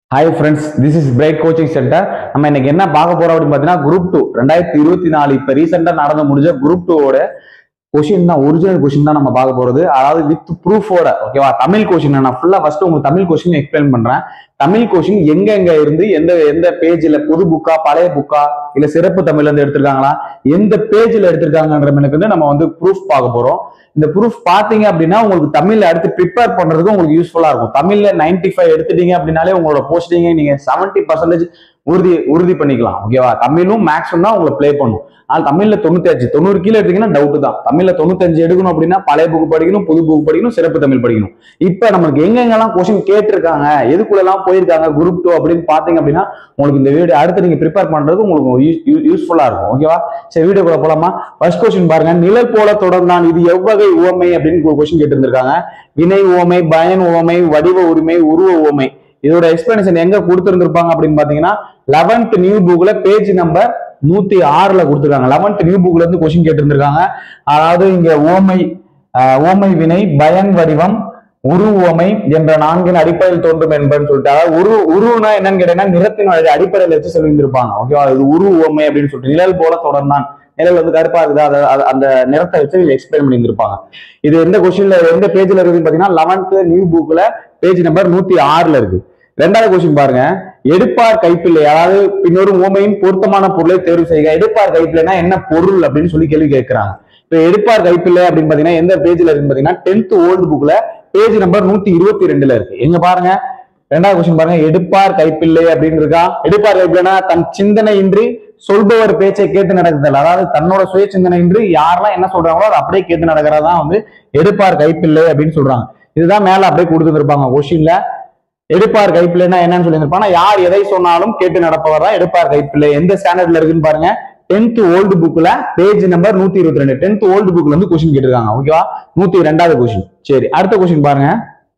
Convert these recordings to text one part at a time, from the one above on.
hi friends this is Bright coaching centre நம்ம இன்னைக்கு என்ன பார்க்க போறோம் அப்படின்னு பார்த்தீங்கன்னா குரூப் டூ ரெண்டாயிரத்தி இருபத்தி நாலு இப்போ ரீசெண்டாக நடந்து முடிஞ்ச குரூப் டூவோட கொஷின் தான் ஒரிஜினல் கொஷின் தான் நம்ம பார்க்க போறது அதாவது வித் ப்ரூஃபோட ஓகேவா தமிழ் கொஷின் நான் ஃபுல்லா ஃபர்ஸ்ட் உங்களுக்கு தமிழ் கொஷின் எக்ஸ்பிளைன் பண்றேன் தமிழ் கொஷின் எங்க எங்க இருந்து எந்த எந்த பேஜ்ல புது புக்கா பழைய புக்கா இல்ல சிறப்பு தமிழ்ல இருந்து எடுத்திருக்காங்களா எந்த பேஜ்ல எடுத்திருக்காங்கன்ற எனக்கு வந்து நம்ம வந்து ப்ரூஃப் பார்க்க போறோம் இந்த ப்ரூஃப் பாத்தீங்க அப்படின்னா உங்களுக்கு தமிழ்ல அடுத்து ப்ரிப்பேர் பண்றதுக்கு உங்களுக்கு யூஸ்ஃபுல்லா இருக்கும் தமிழ்ல 95 ஃபைவ் எடுத்துட்டீங்க அப்படின்னாலே உங்களோட போஸ்டிங்கை நீங்க 70% பர்சன்டேஜ் உறுதி உறுதி பண்ணிக்கலாம் ஓகேவா தமிழும் மேக்ஸும் தான் உங்களை ப்ளே பண்ணும் ஆனால் தமிழ்ல தொண்ணூத்தி அஞ்சு தொண்ணூறு கீழே எடுத்தீங்கன்னா டவுட் தான் தமிழ்ல தொண்ணூத்தஞ்சு எடுக்கணும் அப்படின்னா பழைய புக் படிக்கணும் புது புக் படிக்கணும் சிறப்பு தமிழ் படிக்கணும் இப்ப நமக்கு எங்கெங்கெல்லாம் கொஸ்டின் கேட்டிருக்காங்க எதுக்குள்ள எல்லாம் போயிருக்காங்க குரூப் டூ அப்படின்னு பாத்தீங்க அப்படின்னா உங்களுக்கு இந்த வீடியோ அடுத்து நீங்க ப்ரிப்பேர் பண்றதுக்கு உங்களுக்கு யூஸ்ஃபுல்லா இருக்கும் ஓகேவா சரி வீடியோக்குள்ள போலாமா ஃபர்ஸ்ட் கொஸ்டின் பாருங்க நிழல் போல தொடர்ந்தான் இது எவ்வகை உவமை அப்படின்னு கொஸ்டின் கேட்டிருந்திருக்காங்க வினை உவமை பயன் உவமை வடிவ உரிமை உருவ உவமை இதோட எக்ஸ்பிளனேஷன் எங்க கொடுத்திருந்திருப்பாங்க அப்படின்னு பாத்தீங்கன்னா லெவன்த் நியூ புக்ல பேஜ் நம்பர் நூத்தி ஆறுல கொடுத்திருக்காங்க லெவன்த் நியூ புக்ல இருந்து கொஸ்டின் கேட்டிருந்திருக்காங்க அதாவது இங்க ஓமை ஆஹ், ஓமை வினை பயன் வடிவம் உரு ஓமை என்ற நான்கின் அடிப்படையில் தோன்றும் என்பதுன்னு சொல்லிட்டு அதாவது உரு உருனா என்னன்னு கேட்டீங்கன்னா நிறத்தின் அழகு அடிப்படையில் வச்சு சொல்லியிருந்திருப்பாங்க ஓகேவா இது உரு ஓமை அப்படின்னு சொல்லிட்டு நிழல் போல தொடர்ந்தான் நிழல் வந்து கருப்பா இருக்குது அதை அதை- அந்த நிறத்தை வச்சு எக்ஸ்பிளைன் பண்ணியிருந்திருப்பாங்க இது எந்த கொஸ்டின்ல எந்த பேஜ்ல இருக்குன்னு பாத்தீங்கன்னா லெவன்த் நியூ புக்ல பேஜ் நம்பர் நூத்தி ஆறுல இருக்கு ரெண்டாவது கொஸ்டின் பாருங்க எடுப்பார் கைப்பிள்ளை அதாவது பின்னொரு ஓமையின் பொருத்தமான பொருளை தேர்வு செய்க எடுப்பார் கைப்பிள்ளைனா என்ன பொருள் அப்படின்னு சொல்லி கேள்வி கேட்கிறாங்க இப்ப எடுப்பார் கைப்பிள்ளை அப்படின்னு பாத்தீங்கன்னா எந்த பேஜ்ல இருக்குன்னு பாத்தீங்கன்னா டென்த் ஓல்டு புக்ல பேஜ் நம்பர் நூத்தி இருபத்தி ரெண்டுல இருக்கு எங்க பாருங்க ரெண்டாவது கொஸ்டின் பாருங்க எடுப்பார் கைப்பிள்ளை அப்படின்னு இருக்கா எடுப்பார் கைப்பிள்ளைனா தன் சிந்தனையின்றி சொல்பவர் பேச்சை கேட்டு நடக்குதல் அதாவது தன்னோட சுய சிந்தனையின்றி யாரெல்லாம் என்ன சொல்றாங்களோ அதை அப்படியே கேட்டு நடக்கிறதா வந்து எடுப்பார் கைப்பிள்ளை அப்படின்னு சொல்றாங்க இதுதான் மேல அப்படியே கொடுத்துருப்பாங்க கொஸ்டின்ல எடுப்பார் கைப்பிள்ளைனா என்னன்னு சொல்லியிருப்பாங்க யார் எதை சொன்னாலும் கேட்டு நடப்பவர் தான் எடுப்பார் கைப்பிள்ளை எந்த ஸ்டாண்டர்ட்ல இருக்குன்னு பாருங்க டென்த் ஓல்டு புக்ல பேஜ் நம்பர் நூத்தி இருபத்தி ரெண்டு டென்த் ஓல்டு புக்ல இருந்து கொஸ்டின் கேட்டிருக்காங்க ஓகேவா நூத்தி ரெண்டாவது கொஸ்டின் சரி அடுத்த கொஸ்டின் பாருங்க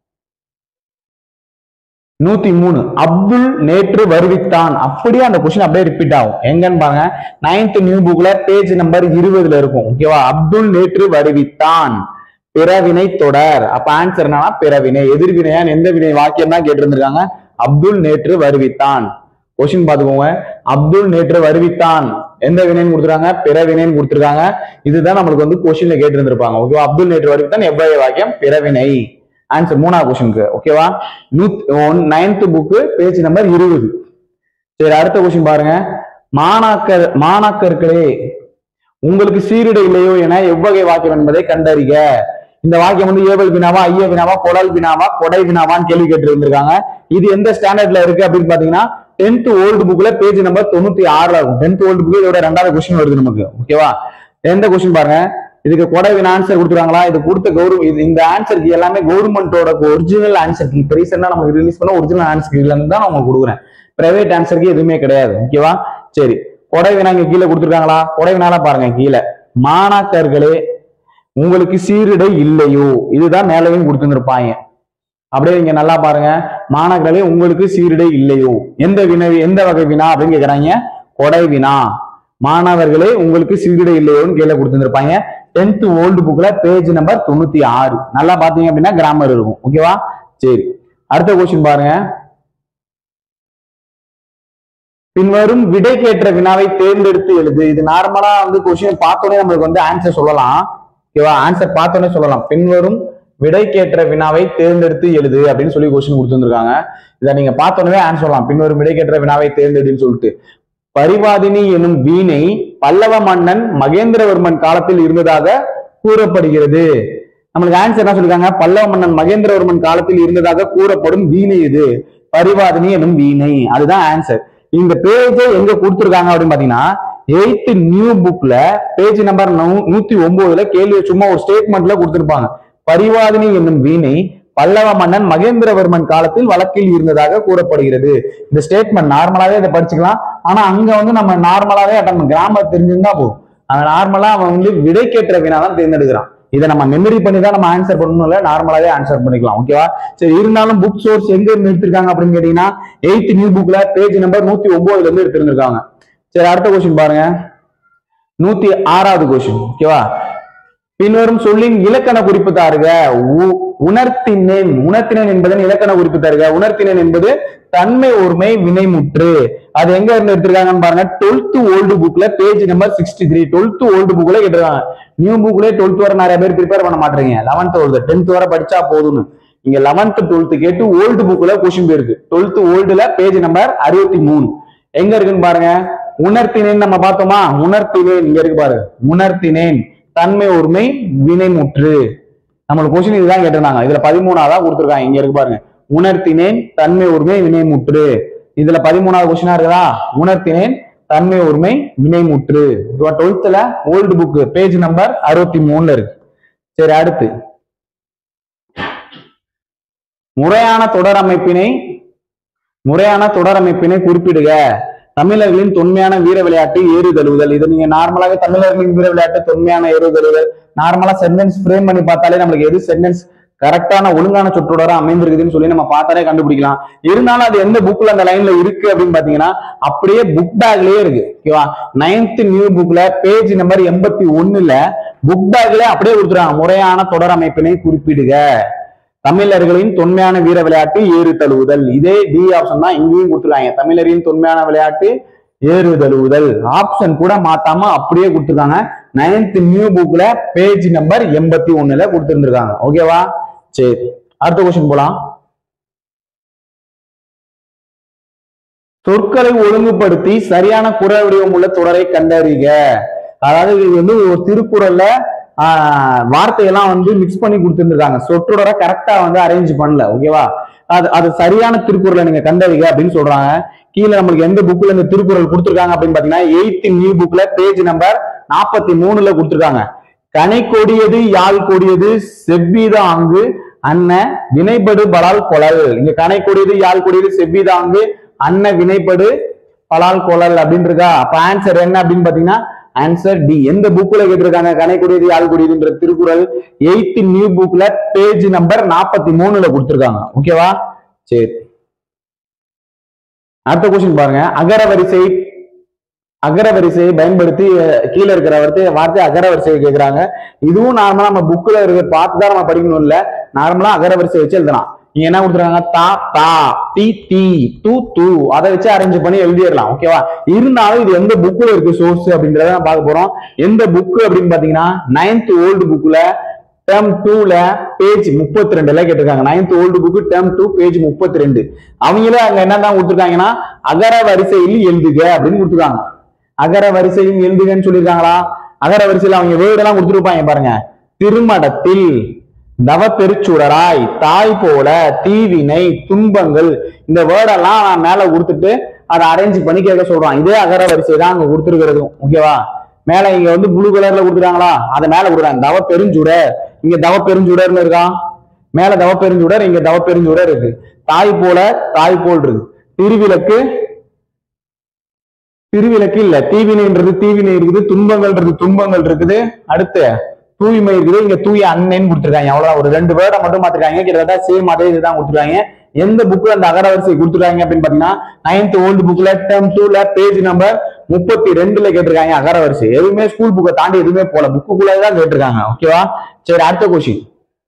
நூத்தி மூணு அப்துல் நேற்று வருவித்தான் அப்படியே அந்த கொஸ்டின் அப்படியே ரிப்பீட் ஆகும் எங்கன்னு பாருங்க நைன்த் நியூ புக்ல பேஜ் நம்பர் இருபதுல இருக்கும் ஓகேவா அப்துல் நேற்று வருவித்தான் பிறவினை தொடர் அப்ப ஆன்சர் என்னன்னா பிறவினை எதிர்வினையா எந்த வினை வாக்கியம் தான் கேட்டிருந்திருக்காங்க அப்துல் நேற்று வருவித்தான் கொஸ்டின் பாத்துக்கோங்க அப்துல் நேற்று வருவித்தான் எந்த வினைன்னு கொடுத்துருக்காங்க பிறவினைன்னு கொடுத்துருக்காங்க இதுதான் நம்மளுக்கு வந்து கொஸ்டின்ல கேட்டிருந்திருப்பாங்க ஓகேவா அப்துல் நேற்று வருவித்தான் எவ்வளவு வாக்கியம் பிறவினை ஆன்சர் மூணாவது கொஸ்டினுக்கு ஓகேவா நூத் நைன்த் புக்கு பேஜ் நம்பர் இருபது சரி அடுத்த கொஸ்டின் பாருங்க மாணாக்கர் மாணாக்கர்களே உங்களுக்கு சீருடை இல்லையோ என எவ்வகை வாக்கியம் என்பதை கண்டறிக இந்த வாக்கியம் வந்து ஏவல் வினாவா ஐய வினாவா கொடல் வினாவா கொடை வினாவான்னு கேள்வி கேட்டு இருந்திருக்காங்க இது எந்த ஸ்டாண்டர்ட்ல இருக்கு அப்படின்னு பாத்தீங்கன்னா டென்த் ஓல்டு புக்ல பேஜ் நம்பர் தொண்ணூத்தி ஆறுல இருக்கும் டென்த் ஓல்டு புக் இதோட ரெண்டாவது கொஸ்டின் வருது நமக்கு ஓகேவா எந்த கொஸ்டின் பாருங்க இதுக்கு கொடை வினா ஆன்சர் கொடுத்துருக்காங்களா இது கொடுத்த கௌரவ இது இந்த ஆன்சருக்கு எல்லாமே கவர்மெண்டோட ஒரிஜினல் ஆன்சருக்கு இப்போ ரீசெண்டா நமக்கு ரிலீஸ் பண்ண ஒரிஜினல் ஆன்சர் இதுல இருந்து தான் நான் உங்களுக்கு கொடுக்குறேன் பிரைவேட் ஆன்சருக்கு எதுவுமே கிடையாது ஓகேவா சரி கொடை வினா இங்க கீழே கொடுத்துருக்காங்களா கொடை வினால பாருங்க கீழே மாணாக்கர்களே உங்களுக்கு சீருடை இல்லையோ இதுதான் மேலையும் கொடுத்துருப்பாங்க அப்படியே இங்க நல்லா பாருங்க மாணாக்கர்களே உங்களுக்கு சீருடை இல்லையோ எந்த வினை எந்த வகை வினா அப்படின்னு கேக்குறாங்க கொடை வினா மாணவர்களே உங்களுக்கு சீருடை இல்லையோன்னு கீழே கொடுத்துருப்பாங்க டென்த் ஓல்டு புக்ல பேஜ் நம்பர் தொண்ணூத்தி ஆறு நல்லா பாத்தீங்க அப்படின்னா கிராமர் இருக்கும் ஓகேவா சரி அடுத்த கொஸ்டின் பாருங்க பின்வரும் விடைக்கேற்ற வினாவை தேர்ந்தெடுத்து எழுது இது நார்மலா வந்து கொஸ்டின் பார்த்தோன்னே நம்மளுக்கு வந்து ஆன்சர் சொல்லலாம் ஓகேவா ஆன்சர் பார்த்தோன்னே சொல்லலாம் பின்வரும் விடைக்கேற்ற வினாவை தேர்ந்தெடுத்து எழுது அப்படின்னு சொல்லி கொஸ்டின் கொடுத்துருக்காங்க இதை நீங்க பார்த்தோன்னே ஆன்சர் சொல்லலாம் பின்வரும் விடைக்கேற்ற வினாவை தேர்ந்தெடுன்னு சொல்லிட்டு பரிவாதினி எனும் வீணை பல்லவ மன்னன் மகேந்திரவர்மன் காலத்தில் இருந்ததாக கூறப்படுகிறது நம்மளுக்கு ஆன்சர் என்ன சொல்லிருக்காங்க பல்லவ மன்னன் மகேந்திரவர்மன் காலத்தில் இருந்ததாக கூறப்படும் வீணை இது பரிவாதினி எனும் வீணை அதுதான் ஆன்சர் இந்த பேஜை எங்க கொடுத்துருக்காங்க அப்படின்னு பாத்தீங்கன்னா எயித் நியூ புக்ல பேஜ் நம்பர் நூத்தி ஒன்பதுல கேள்வி சும்மா ஒரு ஸ்டேட்மெண்ட்ல கொடுத்திருப்பாங்க பரிவாதினி என்னும் வீணை பல்லவ மன்னன் மகேந்திரவர்மன் காலத்தில் வழக்கில் இருந்ததாக கூறப்படுகிறது இந்த ஸ்டேட்மெண்ட் நார்மலாவே இதை படிச்சுக்கலாம் ஆனா அங்க வந்து நம்ம நார்மலாவே நம்ம கிராமர் தெரிஞ்சிருந்தா போதும் அவன் நார்மலா அவன் வந்து விடைக்கேற்ற வினா தான் தேர்ந்தெடுக்கிறான் இதை நம்ம மெமரி பண்ணி தான் நம்ம ஆன்சர் பண்ணணும் இல்ல நார்மலாவே ஆன்சர் பண்ணிக்கலாம் ஓகேவா சரி இருந்தாலும் புக் சோர்ஸ் எங்க இருந்து எடுத்திருக்காங்க அப்படின்னு கேட்டீங்கன்னா எயித் நியூ புக்ல பேஜ் நம்பர் நூத்தி ஒன்பதுல இருந்து எடுத்திருந்திருக்காங்க சரி அடுத்த கொஸ்டின் பாருங்க நூத்தி ஆறாவது கொஸ்டின் ஓகேவா பின்வரும் சொல்லின் இலக்கண குறிப்பு தாருக உ- உணர்த்தினேன் உணர்த்தினேன் என்பதன் இலக்கண குறிப்பு தருக உணர்த்தினேன் என்பது தன்மை ஒருமை வினைமுற்று அது எங்க இருந்து எடுத்திருக்காங்கன்னு பாருங்க டுவெல்த் ஓல்டு புக்ல page number sixty three twelfth old புக்ல கேட்டிருக்காங்க நியூ புக்ல டுவெல்த் வரை நிறைய பேர் ப்ரிப்பேர் பண்ண மாட்டீங்க லெவன்த் ஓல்டு டென்த் வரை படிச்சா போதும்னு இங்க லெவன்த் டுவெல்த் கேட்டு ஓல்டு புக்ல கொஸ்டின் போயிருக்கு டுவெல்த் ஓல்டுல பேஜ் நம்பர் அறுபத்தி மூணு எங்க இருக்குன்னு பாருங்க உணர்த்தினேன் நம்ம பார்த்தோமா உணர்த்தினேன் இங்க இருக்கு பாருங்க உணர்த்தினேன் தன்மை ஒருமை வினைமுற்று நம்மளுக்கு கொஸ்டின் இதுதான் கேட்டிருந்தாங்க இதுல பதிமூணாவதா கொடுத்துருக்காங்க இங்க இருக்கு பாருங்க உணர்த்தினேன் தன்மை ஒருமை வினைமுற்று இதுல பதிமூணாவது கொஸ்டினா இருக்குதா உணர்த்தினேன் தன்மை ஒருமை வினைமுற்று டுவெல்த்ல ஓல்டு புக் பேஜ் நம்பர் அறுபத்தி மூணுல இருக்கு சரி அடுத்து முறையான தொடர் அமைப்பினை முறையான தொடர் அமைப்பினை குறிப்பிடுக தமிழர்களின் தொன்மையான வீர விளையாட்டு ஏறுதழுவுதல் இது நீங்க நார்மலாவே தமிழர்களின் வீர விளையாட்டு தொன்மையான ஏறுதழுவுதல் நார்மலா சென்டென்ஸ் ஃப்ரேம் பண்ணி பார்த்தாலே நம்மளுக்கு எது சென்டென்ஸ் கரெக்டான ஒழுங்கான சொற்றொடரா அமைந்திருக்குதுன்னு சொல்லி நம்ம பார்த்தாலே கண்டுபிடிக்கலாம் இருந்தாலும் அது எந்த புக்ல அந்த லைன்ல இருக்கு அப்படின்னு பாத்தீங்கன்னா அப்படியே புக் பேக்லயே இருக்கு ஓகேவா நைன்த் நியூ புக்ல பேஜ் நம்பர் எண்பத்தி ஒண்ணுல புக் பேக்ல அப்படியே கொடுத்துருக்காங்க முறையான தொடர் அமைப்பினை குறிப்பிடுக தமிழர்களின் தொன்மையான வீர விளையாட்டு ஏறு தழுவுதல் இதே டி ஆப்ஷன் தான் இங்கேயும் கொடுத்துருக்காங்க தமிழரின் தொன்மையான விளையாட்டு ஏறு தழுவுதல் ஆப்ஷன் கூட மாத்தாம அப்படியே கொடுத்துருக்காங்க நைன்த் நியூ புக்ல பேஜ் நம்பர் எண்பத்தி ஒண்ணுல கொடுத்துருந்துருக்காங்க ஓகேவா சரி அடுத்த கொஸ்டின் போலாம் சொற்களை ஒழுங்குபடுத்தி சரியான குரல் வடிவம் உள்ள தொடரை கண்டறிக அதாவது இது வந்து ஒரு திருக்குறள்ல ஆஹ், வார்த்தையெல்லாம் வந்து மிக்ஸ் பண்ணி கொடுத்துருக்காங்க சொற்றொடரை கரெக்டா வந்து அரேஞ்ச் பண்ணல ஓகேவா அது அது சரியான திருக்குறளை நீங்க கண்டறிக அப்படின்னு சொல்றாங்க கீழே நம்மளுக்கு எந்த புக்ல இந்த திருக்குறள் கொடுத்துருக்காங்க அப்படின்னு பாத்தீங்கன்னா எயித் நியூ புக்ல பேஜ் நம்பர் நாற்பத்தி மூணுல கொடுத்துருக்காங்க கனை கொடியது யாழ் கொடியது செவ்வீத ஆங்கு அன்ன வினைபடு பலால் கொளல் இங்க கனை கொடியது யாழ் கொடியது செவ்வீத ஆங்கு அன்ன வினைபடு பலால் கொளல் அப்படின்னு இருக்கா அப்ப ஆன்சர் என்ன அப்படின்னு பாத்தீங்கன்னா ஆன்சர் டி எந்த புக்ல கேட்டிருக்காங்க கனை கொடியது யாழ் கொடியதுன்ற திருக்குறள் எயித் நியூ புக்ல பேஜ் நம்பர் நாற்பத்தி மூணுல கொடுத்துருக்காங்க ஓகேவா சரி அடுத்த கொஸ்டின் பாருங்க அகர வரிசை அகர வரிசையை பயன்படுத்தி அஹ், கீழே இருக்கிற வார்த்தை வார்த்தை அகர வரிசையை கேட்கறாங்க இதுவும் நார்மலா நம்ம புக்ல இருக்க பார்த்து தான் நம்ம படிக்கணும் இல்ல நார்மலா அகர வரிசை வச்சு எழுதலாம் நீங்க என்ன கொடுத்துருக்காங்க தா தா தி தி து து அதை வச்சு அரேஞ்ச் பண்ணி எழுதிடலாம் ஓகேவா இருந்தாலும் இது எந்த புக்ல இருக்கு சோர்ஸ் அப்படின்றத நான் பார்க்க போறோம் எந்த புக் அப்படின்னு பாத்தீங்கன்னா நைன்த் ஓல்டு புக்ல டேர்ம் டூல பேஜ் முப்பத்தி ரெண்டுல கேட்டிருக்காங்க ninth old book term two page முப்பத்தி ரெண்டு அவங்களே அங்க என்னதான் கொடுத்துருக்காங்கன்னா அகர வரிசையில் எழுதுக அப்படின்னு கொடுத்துருக்காங்க அகர வரிசையில் எழுதுகன்னு சொல்லியிருக்காங்களா அகர வரிசையில் அவங்க வேர்டெல்லாம் கொடுத்துருப்பாங்க பாருங்க திருமடத்தில் தவ பெருச்சுடராய் தாய் போல தீவினை துன்பங்கள் இந்த வேர்டெல்லாம் நான் மேல கொடுத்துட்டு அதை அரேஞ்ச் பண்ணி கேட்க சொல்றான் இதே அகர வரிசை தான் அங்க கொடுத்துருக்கிறதும் ஓகேவா மேல இங்க வந்து ப்ளூ கலர்ல கொடுத்துருக்காங்களா அதை மேல கொடுக்குறாங்க தவ பெருஞ்சுடர் இங்க தவ பெருஞ்சுடர்னு இருக்கா மேல தவ பெருஞ்சுடர் இங்க தவ பெருஞ்சுடர் இருக்கு தாய் போல தாய் போல் இருக்கு திருவிளக்கு திருவிளக்கு இல்ல தீவினைன்றது தீவினை இருக்குது துன்பங்கள்ன்றது துன்பங்கள் இருக்குது அடுத்து தூய்மை இருக்குது இங்க தூய அண்ணன் கொடுத்துருக்காங்க அவ்வளவுதான் ஒரு ரெண்டு வேர்டை மட்டும் மாத்திருக்காங்க கிட்டத்தட்ட சேம் அதே இதுதான் கொடுத்துருக்காங்க எந்த புக்ல அந்த அகரவரிசை கொடுத்துருக்காங்க அப்படின்னு பாத்தீங்கன்னா நைன்த் ஓல்டு புக்ல டேர்ம் டூல பேஜ் நம்பர் முப்பத்தி ரெண்டுல கேட்டிருக்காங்க அகரவரிசை எதுவுமே ஸ்கூல் புக்கை தாண்டி எதுவுமே போல புக்குக்குள்ளே தான் கேட்டிருக்காங்க ஓகேவா சரி அடுத்த கொஸ்டின்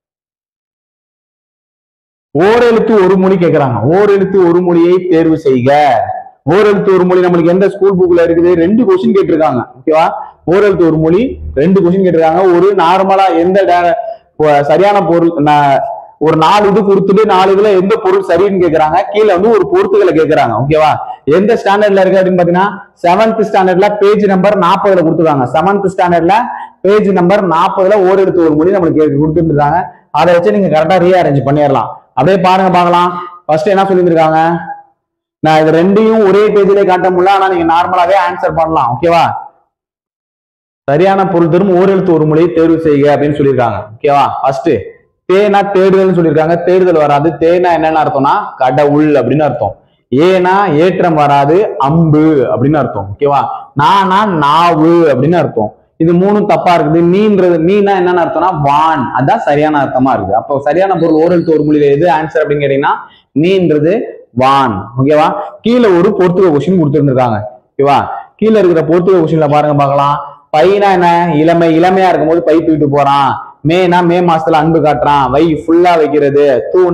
ஓரெழுத்து ஒரு மொழி கேக்குறாங்க ஓரெழுத்து ஒரு மொழியை தேர்வு செய்க ஓரெழுத்து ஒரு மொழி நம்மளுக்கு எந்த ஸ்கூல் புக்ல இருக்குது ரெண்டு கொஸ்டின் கேட்டிருக்காங்க ஓகேவா ஓரெழுத்து ஒரு மொழி ரெண்டு கொஸ்டின் கேட்டிருக்காங்க ஒரு நார்மலா எந்த டே- பொ- சரியான பொருள் நா- ஒரு நாலு இது கொடுத்துட்டு நாலு இதுல எந்த பொருள் சரின்னு கேக்குறாங்க கீழே வந்து ஒரு பொருத்துகளை கேக்குறாங்க ஓகேவா எந்த ஸ்டாண்டர்ட்ல இருக்கு அப்படின்னு பாத்தீங்கன்னா செவன்த் ஸ்டாண்டர்ட்ல பேஜ் நம்பர் நாற்பதுல கொடுத்துருக்காங்க செவன்த் ஸ்டாண்டர்ட்ல பேஜ் நம்பர் நாற்பதுல ஓரெழுத்து ஒரு மொழி நம்மளுக்கு கொடுத்துருக்காங்க அதை வச்சு நீங்க கரெக்டா ரீஅரேஞ்ச் பண்ணிடலாம் அப்படியே பாருங்க பார்க்கலாம் ஃபர்ஸ்ட் என்ன சொல்லியிருக்காங்க நான் இது ரெண்டையும் ஒரே பேஜ்லயே காட்ட முடியல ஆனா நீங்க நார்மலாவே ஆன்சர் பண்ணலாம் ஓகேவா சரியான பொருள் தரும் ஓரெழுத்து ஒரு மொழியை தேர்வு செய்க அப்படின்னு சொல்லியிருக்காங்க ஓகேவா ஃபர்ஸ்ட் தேனா தேடுதல்னு சொல்லியிருக்காங்க தேடுதல் வராது தேனா என்னன்னு அர்த்தம்னா கடவுள் அப்படின்னு அர்த்தம் ஏனா ஏற்றம் வராது அம்பு அப்படின்னு அர்த்தம் ஓகேவா நானா நாவு அப்படின்னு அர்த்தம் இது மூணும் தப்பா இருக்குது நீன்றது நீனா என்னன்னு அர்த்தம்னா வான் அதான் சரியான அர்த்தமா இருக்கு அப்போ சரியான பொருள் ஓரெழுத்து ஒரு மொழியில எது ஆன்சர் அப்படின்னு கேட்டீங்கன்னா நீன்றது வான் ஓகேவா கீழே ஒரு பொறுத்துக்க கொஸ்டின் கொடுத்துருந்துருக்காங்க ஓகேவா கீழே இருக்கிற பொறுத்துக்க கொஸ்டின்ல பாருங்க பார்க்கலாம் பையனா என்ன இளமை இளமையா இருக்கும்போது பை தூக்கிட்டு போறான் மேனா மே மாசத்துல அன்பு காட்டுறான் வை ஃபுல்லா வைக்கிறது தூணா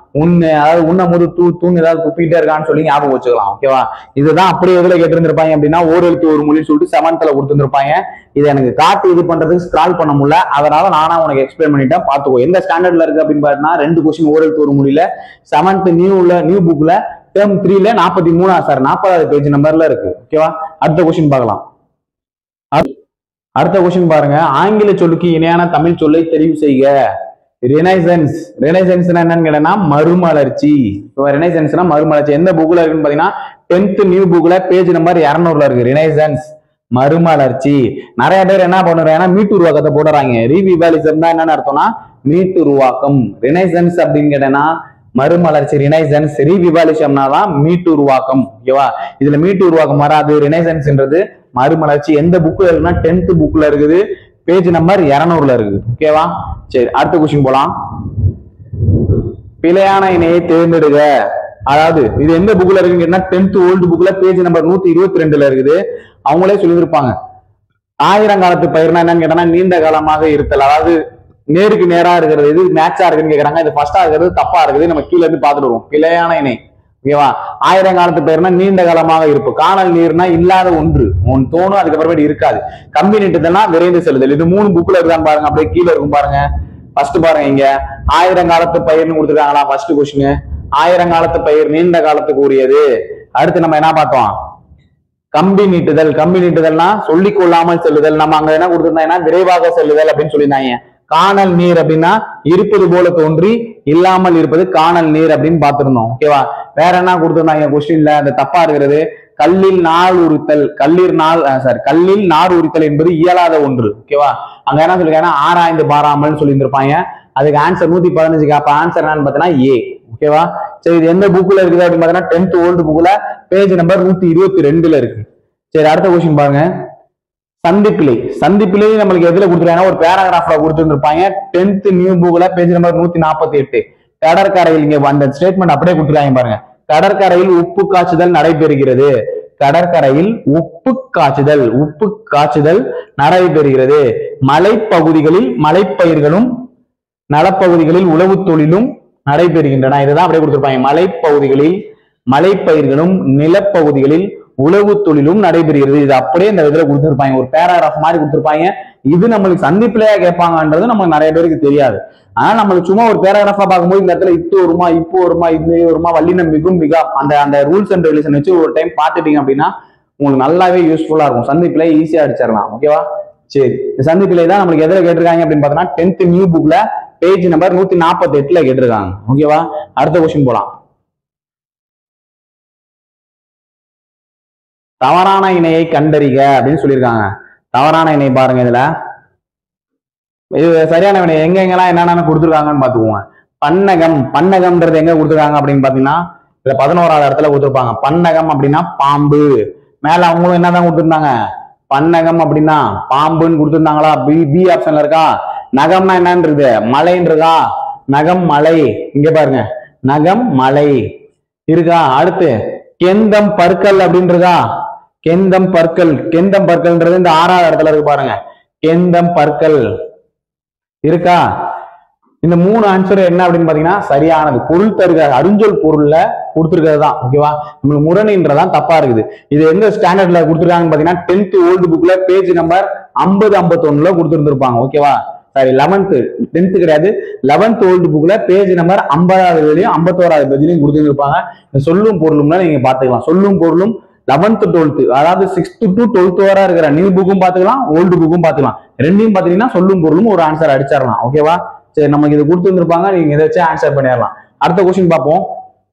உன்னு அதாவது உண்ணும் போது தூ தூண் ஏதாவது துப்பிட்டே இருக்கான்னு சொல்லி ஞாபகம் வச்சுக்கலாம் ஓகேவா இதுதான் அப்படியே எதுல கேட்டிருந்திருப்பாங்க அப்படின்னா ஓர் எழுத்து ஒரு மொழி சொல்லிட்டு செவன்த்ல கொடுத்துருப்பாங்க இதை எனக்கு காட்டி இது பண்றதுக்கு ஸ்க்ரால் பண்ண முடியல அதனால நானா உனக்கு எக்ஸ்பிளைன் பண்ணிட்டேன் பாத்துக்கோ எந்த ஸ்டாண்டர்ட்ல இருக்கு அப்படின்னு பார்த்தீங்கன்னா ரெண்டு கொஸ்டின் ஓர் எழுத்து ஒரு மொழியில செவன்த் நியூல நியூ புக்ல டேர்ம் த்ரீல நாற்பத்தி மூணா சார் நாற்பதாவது பேஜ் நம்பர்ல இருக்கு ஓகேவா அடுத்த கொஸ்டின் பார்க்கலாம் அடு- அடுத்த கொஸ்டின் பாருங்க ஆங்கில சொல்லுக்கு இணையான தமிழ் சொல்லை தெரிவு செய்க ரினைசன்ஸ் ரினைசன்ஸ் என்னன்னு கேட்டா மறுமலர்ச்சி இப்போ ரினைசன்ஸ்னா மறுமலர்ச்சி எந்த புக்ல இருக்குன்னு பாத்தீங்கன்னா டென்த் நியூ புக்ல பேஜ் நம்பர் இரநூறுல இருக்கு ரினைசன்ஸ் மறுமலர்ச்சி நிறைய பேர் என்ன பண்ணுறாங்கன்னா மீட்டு உருவாக்கத்தை போடுறாங்க ரீவிவாலிசம் தான் என்னன்னு அர்த்தம்னா மீட்டு உருவாக்கம் ரினைசன்ஸ் அப்படின்னு கேட்டேன்னா மறுமலர்ச்சி ரினைசன்ஸ் ரீவிவாலிசம்னா தான் மீட்டு உருவாக்கம் ஓகேவா இதுல மீட்டு உருவாக்கம் வராது ரினைசன்ஸ்ன்றது மறுமலர்ச்சி எந்த புக்ல இருக்குன்னா டென்த் புக்ல இருக்குது பேஜ் நம்பர் இரநூறுல இருக்குது ஓகேவா சரி அடுத்த கொஸ்டின் போலாம் பிழையான இணையை தேர்ந்தெடுக அதாவது இது எந்த புக்ல இருக்குன்னு கேட்டா டென்த் ஓல்டு புக்ல பேஜ் நம்பர் நூத்தி இருபத்தி ரெண்டுல இருக்குது அவங்களே சொல்லியிருப்பாங்க ஆயிரம் காலத்து பயிர்னா என்னன்னு கேட்டா நீண்ட காலமாக இருத்தல் அதாவது நேருக்கு நேரா இருக்கிறது இது மேட்சா இருக்குன்னு கேக்குறாங்க இது ஃபர்ஸ்டா இருக்கிறது தப்பா இருக்குது நம்ம கீழ இருந்து பார்த்துட்டு வருவோம் பிழையான இணை ஓகேவா ஆயிரம் காலத்து பயிர்னா நீண்ட காலமாக இருப்பு காணல் நீர்னா இல்லாத ஒன்று ஒன் தோணும் அதுக்கப்புறமேட்டு இருக்காது கம்பி நிட்டுதல்னா விரைந்து செல்லுதல் இது மூணு புக்ல இருக்கான்னு பாருங்க அப்படியே கீழே இருக்கும் பாருங்க ஃபர்ஸ்ட் பாருங்க இங்க ஆயிரம் காலத்து பயிர்னு கொடுத்துருக்காங்களா ஃபர்ஸ்ட் கொஸ்டின் ஆயிரம் காலத்து பயிர் நீண்ட காலத்துக்கு உரியது அடுத்து நம்ம என்ன பார்த்தோம் கம்பி நீட்டுதல் கம்பி நீட்டுதல்னா சொல்லிக் கொள்ளாமல் செல்லுதல் நம்ம அங்க என்ன கொடுத்திருந்தாங்கன்னா விரைவாக செல்லுதல் அப்படின்னு சொல்லியிருந்தாங்க காணல் நீர் அப்படின்னா இருப்பது போல தோன்றி இல்லாமல் இருப்பது காணல் நீர் அப்படின்னு பார்த்திருந்தோம் ஓகேவா வேற என்ன கொடுத்திருந்தாங்க கொஸ்டின்ல அந்த தப்பா இருக்கிறது கல்லில் நாள் உரித்தல் கல்லில் நாள் சாரி கல்லில் நார் உரித்தல் என்பது இயலாத ஒன்று ஓகேவா அங்க என்ன சொல்லிருக்காங்கன்னா ஆராய்ந்து பாராமல்னு சொல்லியிருந்திருப்பாங்க அதுக்கு ஆன்சர் நூத்தி பதினஞ்சுக்கு அப்ப ஆன்சர் என்னன்னு பார்த்தீங்கன்னா ஏ ஓகேவா சரி இது எந்த புக்ல இருக்குது அப்படின்னு பார்த்தீங்கன்னா டென்த் ஓல்டு புக்ல பேஜ் நம்பர் நூத்தி இருபத்தி ரெண்டுல இருக்கு சரி அடுத்த கொஸ்டின் பாருங்க சந்திப்பிலை சந்திப்பிலை நம்மளுக்கு எதுல கொடுத்துருக்காங்க ஒரு பேராகிராஃப்ல கொடுத்துருப்பாங்க டென்த் நியூ புக்ல பேஜ் நம்பர் நூத்தி நாற்பத்தி எட்டு கடற்கரையில் இங்க அந்த ஸ்டேட்மெண்ட் அப்படியே கொடுத்துருக்காங்க பாருங்க கடற்கரையில் உப்பு காய்ச்சுதல் நடைபெறுகிறது கடற்கரையில் உப்பு காய்ச்சுதல் உப்பு காய்ச்சுதல் நடைபெறுகிறது மலைப்பகுதிகளில் மலைப்பயிர்களும் நலப்பகுதிகளில் உழவு தொழிலும் நடைபெறுகின்றன இதுதான் அப்படியே கொடுத்திருப்பாங்க மலைப்பகுதிகளில் மலைப்பயிர்களும் நிலப்பகுதிகளில் உழவு தொழிலும் நடைபெறுகிறது இது அப்படியே இந்த இதுல கொடுத்திருப்பாங்க ஒரு பேராகிராஃப் மாதிரி கொடுத்திருப்பாங்க இது நம்மளுக்கு சந்திப்பிலையா கேட்பாங்கன்றது நமக்கு நிறைய பேருக்கு தெரியாது ஆனா நம்மளுக்கு சும்மா ஒரு பேராகிராஃபா பார்க்கும்போது இந்த இடத்துல இத்து வருமா இப்போ வருமா இது வருமா வல்லினம் மிகும் மிக அந்த அந்த ரூல்ஸ் அண்ட் ரெகுலேஷன் வச்சு ஒரு டைம் பார்த்துட்டீங்க அப்படின்னா உங்களுக்கு நல்லாவே யூஸ்ஃபுல்லா இருக்கும் சந்திப்பிலே ஈஸியா அடிச்சிடலாம் ஓகேவா சரி இந்த சந்திப்பிலே தான் நம்மளுக்கு எதுல கேட்டிருக்காங்க அப்படின்னு பார்த்தோம்னா டென்த் நியூ புக்ல பேஜ் நம்பர் நூத்தி நாற்பத்தி எட்டுல கேட்டிருக்காங்க ஓகேவா அடுத்த கொஸ்டின் போலாம் தவறான இணையை கண்டறிக அப்படின்னு சொல்லியிருக்காங்க தவறான இணை பாருங்க இதுல இது சரியான வினை எங்க எங்கெல்லாம் என்னென்ன கொடுத்துருக்காங்கன்னு பாத்துக்கோங்க பன்னகம் பன்னகம்ன்றது எங்க கொடுத்துருக்காங்க அப்படின்னு பாத்தீங்கன்னா இதுல பதினோராவது இடத்துல கொடுத்துருப்பாங்க பன்னகம் அப்படின்னா பாம்பு மேல அவங்களும் என்னதான் கொடுத்துருந்தாங்க பன்னகம் அப்படின்னா பாம்புன்னு கொடுத்துருந்தாங்களா பி பி ஆப்ஷன்ல இருக்கா நகம்னா என்னன்னு இருக்குது மலைன்னு நகம் மலை இங்க பாருங்க நகம் மலை இருக்கா அடுத்து கெந்தம் பற்கள் அப்படின்றதா கெந்தம் பற்கள் கெந்தம் பற்கள்ன்றது இந்த ஆறாவது இடத்துல இருக்கு பாருங்க கெந்தம் பற்கள் இருக்கா இந்த மூணு ஆன்சர் என்ன அப்படின்னு பாத்தீங்கன்னா சரியானது பொருள் தருக அருஞ்சொல் பொருள்ல கொடுத்துருக்கிறது தான் ஓகேவா நம்மளுக்கு முரணின்றதான் தப்பா இருக்குது இது எந்த ஸ்டாண்டர்ட்ல கொடுத்துருக்காங்கன்னு பாத்தீங்கன்னா டென்த் ஓல்டு புக்ல பேஜ் நம்பர் ஐம்பது ஐம்பத்தொன்னுல கொடுத்துருந்துருப்பாங்க ஓகேவா சாரி லெவன்த் டென்த் கிடையாது லெவன்த் ஓல்டு புக்ல பேஜ் நம்பர் ஐம்பதாவது பேஜ்லயும் ஐம்பத்தோராவது பேஜ்லயும் கொடுத்துருப்பாங்க இந்த சொல்லும் பொருளும்னா நீங்க பாத்துக்கலாம் சொல்லும் பொருளும் லெவன்த் டுவெல்த் அதாவது சிக்ஸ்த் டு டுவெல்த் வரை இருக்கிற நியூ புக்கும் பாத்துக்கலாம் ஓல்டு புக்கும் பாத்துக்கலாம் ரெண்டையும் பாத்தீங்கன்னா சொல்லும் பொருளும் ஒரு ஆன்சர் அடிச்சிடலாம் ஓகேவா சரி நமக்கு இது கொடுத்துருந்துருப்பாங்க நீங்க இதை வச்சு ஆன்சர் பண்ணிடலாம் அடுத்த கொஸ்டின் பார்ப்போம்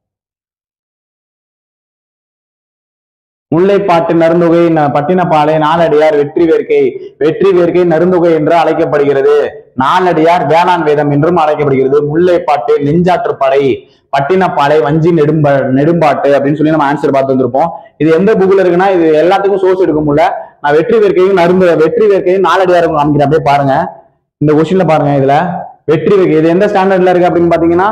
முல்லைப்பாட்டு நருந்தொகை ந- பட்டினப்பாலை நாலடியார் வெற்றி வேர்க்கை வெற்றி வேர்க்கை நருந்தொகை என்று அழைக்கப்படுகிறது நாலடியார் வேளாண் வேதம் என்றும் அழைக்கப்படுகிறது முல்லைப்பாட்டு நெஞ்சாற்றுப்படை பட்டினப்பாலை வஞ்சி நெடும்ப நெடும்பாட்டு அப்படின்னு சொல்லி நம்ம ஆன்சர் பார்த்து வந்திருப்போம் இது எந்த புக்ல இருக்குன்னா இது எல்லாத்துக்கும் சோர்ஸ் எடுக்க முடியல நான் வெற்றி வேர்க்கையும் நருந்த வெற்றி வேர்க்கையும் நாலடியாருக்கும் காமிக்கிறேன் அப்படியே பாருங்க இந்த கொஸ்டின்ல பாருங்க இதுல வெற்றி வேர்க்கை இது எந்த ஸ்டாண்டர்ட்ல இருக்கு அப்படின்னு பாத்தீங்கன்னா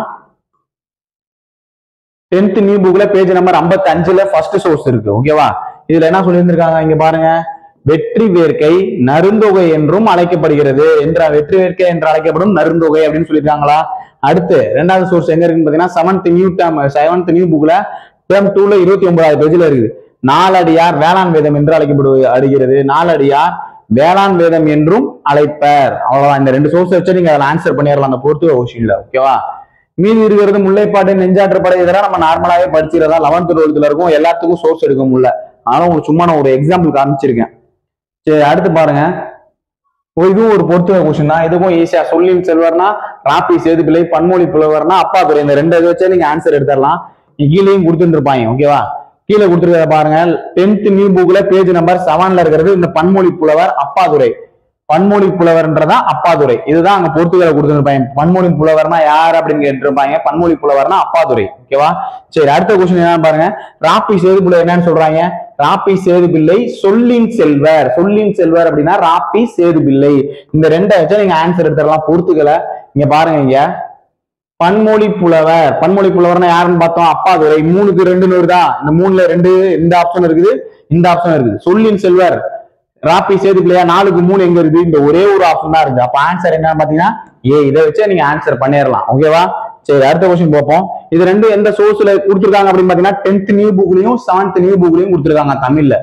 டென்த் நியூ புக்ல பேஜ் நம்பர் 55 அஞ்சுல ஃபர்ஸ்ட் சோர்ஸ் இருக்கு ஓகேவா இதுல என்ன சொல்லியிருந்திருக்காங்க இங்க பாருங்க வெற்றி வேர்க்கை நருந்தொகை என்றும் அழைக்கப்படுகிறது என்ற வெற்றி வேர்க்கை என்று அழைக்கப்படும் நருந்தொகை அப்படின்னு சொல்லியிருக்காங்களா அடுத்து ரெண்டாவது சோர்ஸ் எங்க இருக்குன்னு பாத்தீங்கன்னா seventh new term seventh new புக்ல டேம் டூல இருபத்தி ஒன்பதாவது பேஜ்ல இருக்குது நாலடியார் வேளாண் வேதம் என்று அழைக்கப்படுவது அடிக்கிறது நாலடியார் வேளாண் வேதம் என்றும் அழைப்பர் அவ்வளவுதான் இந்த ரெண்டு சோர்ஸ் வச்சு நீங்க அதில் ஆன்சர் பண்ணிடலாம் அந்த பொறுத்து கொஸ்டின்ல ஓகேவா மீதி இருக்கிறது முல்லைப்பாட்டு நெஞ்சாற்றுப்படை இதெல்லாம் நம்ம நார்மலாவே படிச்சிருந்தா லெவன்த் டுவெல்த்ல இருக்கும் எல்லாத்துக்கும் சோர்ஸ் எடுக்க முடியல அதனால உங்களுக்கு சும்மா நான் ஒரு எக்ஸாம்பிள் காமிச்சிருக்கேன் சரி அடுத்து பாருங்க ஓ, இதுவும் ஒரு பொறுத்துவ கொஸ்டின் தான் இதுக்கும் ஈஸியா சொல்லின் செல்வர்னா ராப்பி சேதுப்பிள்ளை பன்மொழி புலவர்னா அப்பா துறை இந்த ரெண்டு இதை வச்சே நீங்க ஆன்சர் எடுத்துடலாம் நீ கீழேயும் கொடுத்துருப்பாங்க ஓகேவா கீழே கொடுத்துருக்கத பாருங்க டென்த் நியூ புக்ல பேஜ் நம்பர் செவன்ல இருக்கிறது இந்த பன்மொழி புலவர் அப்பாதுரை பன்மொழி புலவர்ன்றதா அப்பாதுரை இதுதான் அங்க பொறுத்துகளை கொடுத்துருப்பாங்க பன்மொழி புலவர்னா யார் அப்படின்னு கேட்டிருப்பாங்க பன்மொழி புலவர்னா அப்பாதுரை ஓகேவா சரி அடுத்த கொஸ்டின் என்னன்னு பாருங்க ராப்பி சேதுப்பிள்ளை என்னன்னு சொல்றாங்க ராப்பி சேதுபிள்ளை சொல்லின் செல்வர் சொல்லின் செல்வர் அப்படின்னா ராப்பி சேதுபிள்ளை இந்த ரெண்டை வச்சு நீங்க ஆன்சர் எடுத்துடலாம் பொறுத்துக்களை இங்க பாருங்க இங்க பன்மொழி புலவர் பன்மொழி புலவர்னா யாருன்னு பார்த்தோம் அப்பாதுரை மூணுக்கு ரெண்டுன்னு வருதா இந்த மூணுல ரெண்டு இந்த ஆப்ஷன் இருக்குது இந்த ஆப்ஷன் இருக்குது சொல்லின் செல்வர் ராப்பி சேதுபிள்ளையா நாலுக்கு மூணு எங்க இருக்குது இந்த ஒரே ஒரு ஆப்ஷன் தான் இருக்குது அப்ப ஆன்சர் என்னன்னு பாத்தீங்கன்னா ஏ இதை வச்சு நீங்க ஆன்சர் பண்ணிடலாம் ஓகேவா சரி அடுத்த கொஸ்டின் பார்ப்போம் இது ரெண்டு எந்த சோர்ஸ்ல கொடுத்துருக்காங்க அப்படின்னு பாத்தீங்கன்னா டென்த் நியூ புக்லயும் செவன்த் நியூ புக்லயும் கொடுத்துருக்காங்க தமிழ்ல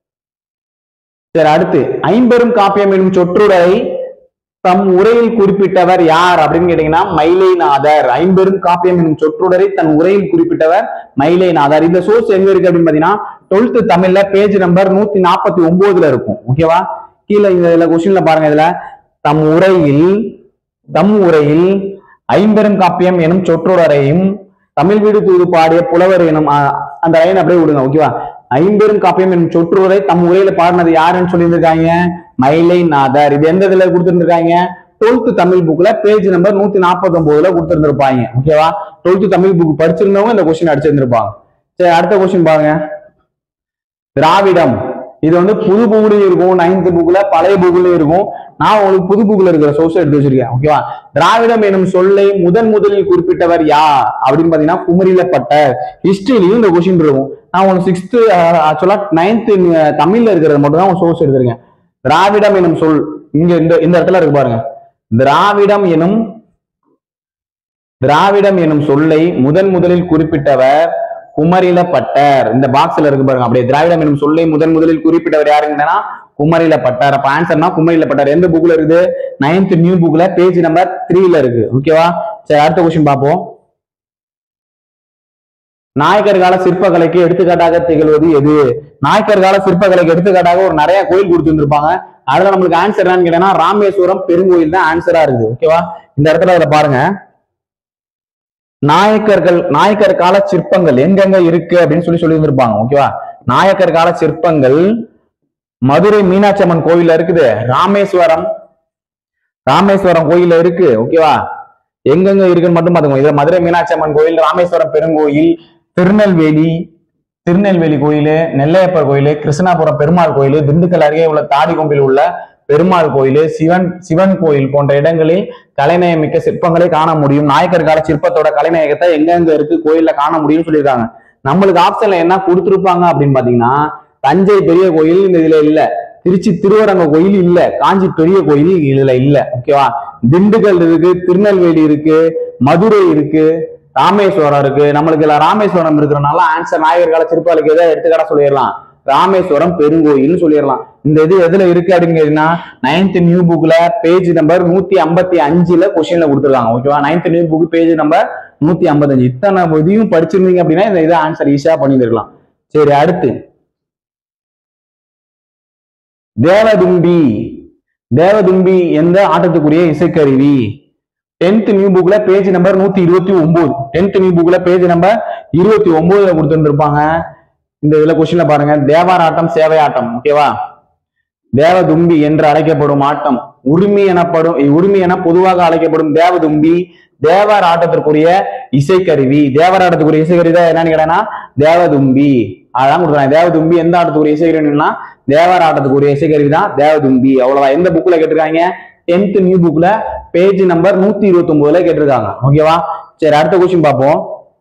சரி அடுத்து ஐம்பெரும் காப்பியம் என்னும் சொற்றொடரை தம் உரையில் குறிப்பிட்டவர் யார் அப்படின்னு கேட்டீங்கன்னா மயிலைநாதர் ஐம்பெரும் காப்பியம் என்னும் சொற்றொடரை தன் உரையில் குறிப்பிட்டவர் மயிலைநாதர் இந்த சோர்ஸ் எங்க இருக்கு அப்படின்னு பாத்தீங்கன்னா டுவெல்த் தமிழ்ல பேஜ் நம்பர் நூத்தி நாற்பத்தி ஒன்பதுல இருக்கும் ஓகேவா கீழே இந்த இதுல கொஸ்டின்ல பாருங்க இதுல தம் உரையில் தம் உரையில் ஐம்பெரும் காப்பியம் எனும் சொற்றொடரையும் தமிழ் வீடு தூது பாடிய புலவர் எனும் ஆ, அந்த லைன் அப்படியே விடுங்க ஓகேவா ஐம்பெரும் காப்பியம் எனும் சொற்றொடரை தம் உரையில பாடினது யாருன்னு சொல்லியிருந்திருக்காங்க மயிலை நாதர் இது எந்த இதுல கொடுத்திருந்திருக்காங்க டுவெல்த் தமிழ் புக்ல பேஜ் நம்பர் நூத்தி நாற்பத்தி ஒன்பதுல கொடுத்திருந்திருப்பாங்க ஓகேவா டுவெல்த் தமிழ் புக் படிச்சிருந்தவங்க இந்த கொஸ்டின் அடிச்சிருந்திருப்பாங்க சரி அடுத்த கொஸ்டின் பாருங்க திராவிடம் இது வந்து புது புக்லயும் இருக்கும் நைன்த் புக்ல பழைய புக்லயும் இருக்கும் நான் உங்களுக்கு புது புக்ல இருக்கிற சோர்ஸ் எடுத்து வச்சிருக்கேன் ஓகேவா திராவிடம் எனும் சொல்லை முதன் முதலில் குறிப்பிட்டவர் யார் அப்படின்னு பாத்தீங்கன்னா குமரியில பட்ட ஹிஸ்டரியிலையும் இந்த கொஸ்டின் இருக்கும் நான் உங்களுக்கு சிக்ஸ்த் ஆக்சுவலா நைன்த் தமிழ்ல இருக்கிறது மட்டும் தான் சோர்ஸ் எடுத்திருக்கேன் திராவிடம் எனும் சொல் இங்க இந்த இந்த இடத்துல இருக்கு பாருங்க திராவிடம் எனும் திராவிடம் எனும் சொல்லை முதன் முதலில் குறிப்பிட்டவர் குமரில பட்டர் இந்த பாக்ஸ்ல இருக்கு பாருங்க அப்படியே திராவிடம் எனும் சொல்லை முதன் முதலில் குறிப்பிட்டவர் யாருங்கன்னா குமரில பட்டர் அப்ப ஆன்சர்னா குமரில பட்டர் எந்த புக்ல இருக்குது நைன்த் நியூ புக்ல பேஜ் நம்பர் த்ரீல இருக்கு ஓகேவா சரி அடுத்த கொஸ்டின் பார்ப்போம் நாயக்கர் கால சிற்பக்கலைக்கு எடுத்துக்காட்டாக திகழ்வது எது நாயக்கர் கால சிற்பக்கலைக்கு எடுத்துக்காட்டாக ஒரு நிறைய கோயில் கொடுத்துருப்பாங்க அதுல நம்மளுக்கு ஆன்சர் என்னன்னு கேட்டீங்கன்னா ராமேஸ்வரம் பெருங்கோயில் தான் ஆன்சரா இருக்குது ஓகேவா இந்த இடத்துல அதுல பாருங்க நாயக்கர்கள் நாயக்கர் கால சிற்பங்கள் எங்கெங்க இருக்கு அப்படின்னு சொல்லி சொல்லி இருந்திருப்பாங்க ஓகேவா நாயக்கர் கால சிற்பங்கள் மதுரை மீனாட்சி அம்மன் கோயில்ல இருக்குது ராமேஸ்வரம் ராமேஸ்வரம் கோயில்ல இருக்கு ஓகேவா எங்கெங்க இருக்குன்னு மட்டும் பாத்துக்கோங்க இதுல மதுரை மீனாட்சி அம்மன் கோயில் ராமேஸ்வரம் பெருங்கோயில் திருநெல்வேலி திருநெல்வேலி கோயில் நெல்லையப்பர் கோயில் கிருஷ்ணாபுரம் பெருமாள் கோயில் திண்டுக்கல் அருகே உள்ள தாடிகொம்பில் உள்ள பெருமாள் கோயில் சிவன் சிவன் கோயில் போன்ற இடங்களில் கலைநயமிக்க சிற்பங்களை காண முடியும் நாயக்கர் கால சிற்பத்தோட கலைநயக்கத்தை எங்கெங்க இருக்கு கோயில்ல காண முடியும்னு சொல்லியிருக்காங்க நம்மளுக்கு ஆப்ஷன்ல என்ன கொடுத்துருப்பாங்க அப்படின்னு பாத்தீங்கன்னா தஞ்சை பெரிய கோயில் இந்த இதுல இல்ல திருச்சி திருவரங்க கோயில் இல்ல காஞ்சி பெரிய கோயில் இதுல இல்ல ஓகேவா திண்டுக்கல் இருக்கு திருநெல்வேலி இருக்கு மதுரை இருக்கு ராமேஸ்வரம் இருக்கு நம்மளுக்கு இதுல ராமேஸ்வரம் இருக்கிறனால ஆன்சர் நாயகர் கால சிற்பங்களுக்கு எதை எடுத்துக்காட்ட சொல்லிடலாம் ராமேஸ்வரம் பெருங்கோயில்னு சொல்லிடலாம் இந்த இது எதுல இருக்கு அப்படின்னு கேட்டீங்கன்னா நைன்த் நியூ புக்ல பேஜ் நம்பர் நூத்தி ஐம்பத்தி அஞ்சுல கொஸ்டின்ல கொடுத்துருக்காங்க ஓகேவா ninth new book page number நூத்தி ஐம்பத்தஞ்சு இத்தனை இதையும் படிச்சிருந்தீங்க அப்படின்னா இந்த இதை ஆன்சர் ஈஸியா பண்ணியிருக்கலாம் சரி அடுத்து தேவதும்பி தேவதும்பி எந்த ஆட்டத்துக்குரிய இசைக்கருவி டென்த் நியூ புக்ல பேஜ் நம்பர் நூத்தி இருபத்தி ஒன்பது டென்த் நியூ புக்ல பேஜ் நம்பர் இருபத்தி ஒன்பதுல கொடுத்துருப்பாங்க இந்த இதுல கொஸ்டின்ல பாருங்க தேவாராட்டம் சேவையாட்டம் ஓகேவா தேவதும்பி என்று அழைக்கப்படும் ஆட்டம் உரிமை எனப்படும் உரிமை என பொதுவாக அழைக்கப்படும் தேவதும்பி தேவர் ஆட்டத்திற்குரிய இசைக்கருவி தேவர் ஆட்டத்துக்குரிய இசைக்கருவி தான் என்னன்னு கேட்டா தேவதும்பி அதான் கொடுக்குறாங்க தேவதும்பி எந்த ஆட்டத்துக்குரிய இசைக்கருவினா தேவர் ஆட்டத்துக்குரிய இசைக்கருவி தான் தேவதும்பி அவ்வளவுதான் எந்த புக்ல கேட்டிருக்காங்க டென்த் நியூ புக்ல பேஜ் நம்பர் நூத்தி இருபத்தி ஒன்பதுல கேட்டிருக்காங்க ஓகேவா சரி அடுத்த கொஸ்டின் பார்ப்போம்